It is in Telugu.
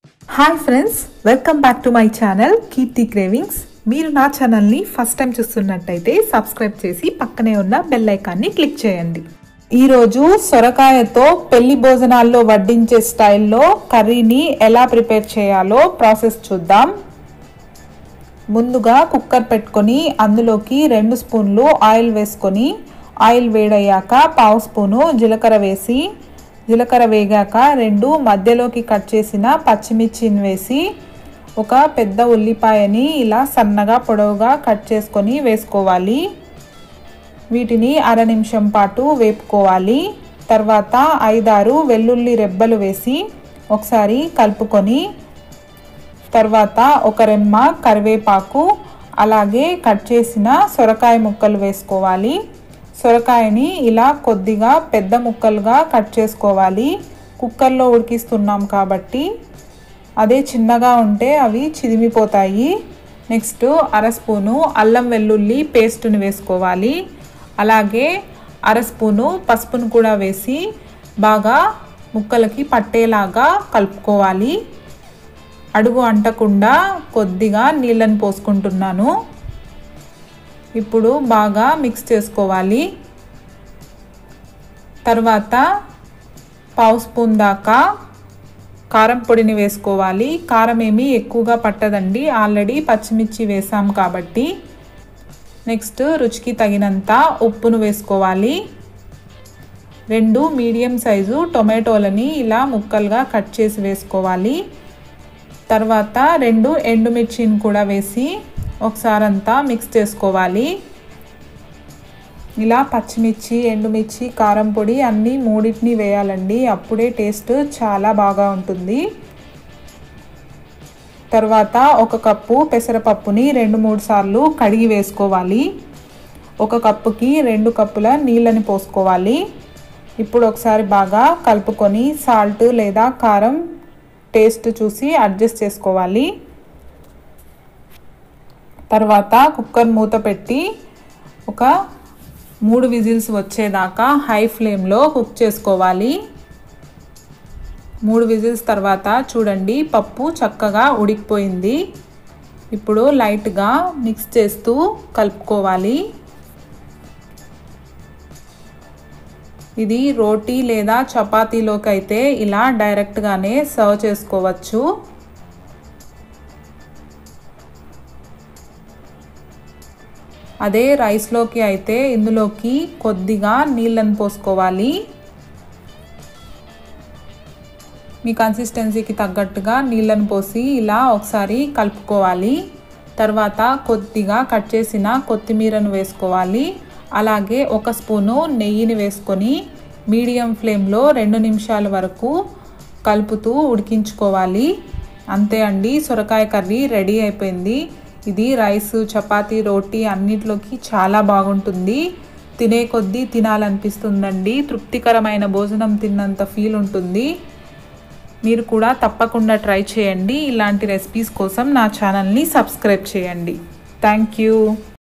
hi friends welcome back to my channel Keerthi cravings మీరు నా ఛానల్ని ఫస్ట్ టైం చూస్తున్నట్టయితే సబ్స్క్రైబ్ చేసి పక్కనే ఉన్న బెల్ ఐకాన్ని క్లిక్ చేయండి ఈరోజు సొరకాయతో పెళ్లి భోజనాల్లో వడ్డించే స్టైల్లో కర్రీని ఎలా ప్రిపేర్ చేయాలో ప్రాసెస్ చూద్దాం ముందుగా కుక్కర్ పెట్టుకొని అందులోకి రెండు స్పూన్లు ఆయిల్ వేసుకొని ఆయిల్ వేడయ్యాక పావు స్పూను జీలకర్ర వేసి జీలకర్ర వేగాక రెండు మధ్యలోకి కట్ చేసిన పచ్చిమిర్చిని వేసి ఒక పెద్ద ఉల్లిపాయని ఇలా సన్నగా పొడవుగా కట్ చేసుకొని వేసుకోవాలి వీటిని అర నిమిషం పాటు వేపుకోవాలి తర్వాత ఐదారు వెల్లుల్లి రెబ్బలు వేసి ఒకసారి కలుపుకొని తర్వాత ఒక రెమ్మ కరివేపాకు అలాగే కట్ చేసిన సొరకాయ ముక్కలు వేసుకోవాలి సొరకాయని ఇలా కొద్దిగా పెద్ద ముక్కలుగా కట్ చేసుకోవాలి కుక్కర్లో ఉడికిస్తున్నాం కాబట్టి అదే చిన్నగా ఉంటే అవి చిదిమిపోతాయి నెక్స్ట్ అర స్పూను అల్లం వెల్లుల్లి పేస్ట్ని వేసుకోవాలి అలాగే అర స్పూను పసుపును కూడా వేసి బాగా ముక్కలకి పట్టేలాగా కలుపుకోవాలి అడుగు అంటకుండా కొద్దిగా నీళ్ళని పోసుకుంటున్నాను ఇప్పుడు బాగా మిక్స్ చేసుకోవాలి తర్వాత పావు స్పూన్ దాకా కారం పొడిని వేసుకోవాలి కారం ఏమీ ఎక్కువగా పట్టదండి ఆల్రెడీ పచ్చిమిర్చి వేసాం కాబట్టి నెక్స్ట్ రుచికి తగినంత ఉప్పును వేసుకోవాలి రెండు మీడియం సైజు టొమాటోలని ఇలా ముక్కలుగా కట్ చేసి వేసుకోవాలి తర్వాత రెండు ఎండుమిర్చిని కూడా వేసి ఒకసారి అంతా మిక్స్ చేసుకోవాలి ఇలా పచ్చిమిర్చి ఎండుమిర్చి కారం పొడి అన్నీ మూడింటిని వేయాలండి అప్పుడే టేస్ట్ చాలా బాగా ఉంటుంది తర్వాత ఒక కప్పు పెసరపప్పుని రెండు మూడు సార్లు కడిగి వేసుకోవాలి ఒక కప్పుకి రెండు కప్పుల నీళ్ళని పోసుకోవాలి ఇప్పుడు ఒకసారి బాగా కలుపుకొని సాల్ట్ లేదా కారం టేస్ట్ చూసి అడ్జస్ట్ చేసుకోవాలి తర్వాత కుక్కర్ మూత పెట్టి ఒక మూడు విజిల్స్ వచ్చేదాకా హై ఫ్లేమ్లో కుక్ చేసుకోవాలి మూడు విజిల్స్ తర్వాత చూడండి పప్పు చక్కగా ఉడికిపోయింది ఇప్పుడు లైట్గా మిక్స్ చేస్తూ కలుపుకోవాలి ఇది రోటీ లేదా చపాతీలోకి అయితే ఇలా డైరెక్ట్గానే సర్వ్ చేసుకోవచ్చు అదే రైస్లోకి అయితే ఇందులోకి కొద్దిగా నీళ్ళని పోసుకోవాలి మీ కన్సిస్టెన్సీకి తగ్గట్టుగా నీళ్ళని పోసి ఇలా ఒకసారి కలుపుకోవాలి తర్వాత కొద్దిగా కట్ చేసిన కొత్తిమీరను వేసుకోవాలి అలాగే ఒక స్పూను నెయ్యిని వేసుకొని మీడియం ఫ్లేమ్లో రెండు నిమిషాల వరకు కలుపుతూ ఉడికించుకోవాలి అంతే అండి సొరకాయ కర్రీ రెడీ అయిపోయింది ఇది రైస్ చపాతీ రోటీ అన్నిట్లోకి చాలా బాగుంటుంది తినే కొద్దీ తినాలనిపిస్తుందండి తృప్తికరమైన భోజనం తిన్నంత ఫీల్ ఉంటుంది మీరు కూడా తప్పకుండా ట్రై చేయండి ఇలాంటి రెసిపీస్ కోసం నా ఛానల్ని సబ్స్క్రైబ్ చేయండి థ్యాంక్ యూ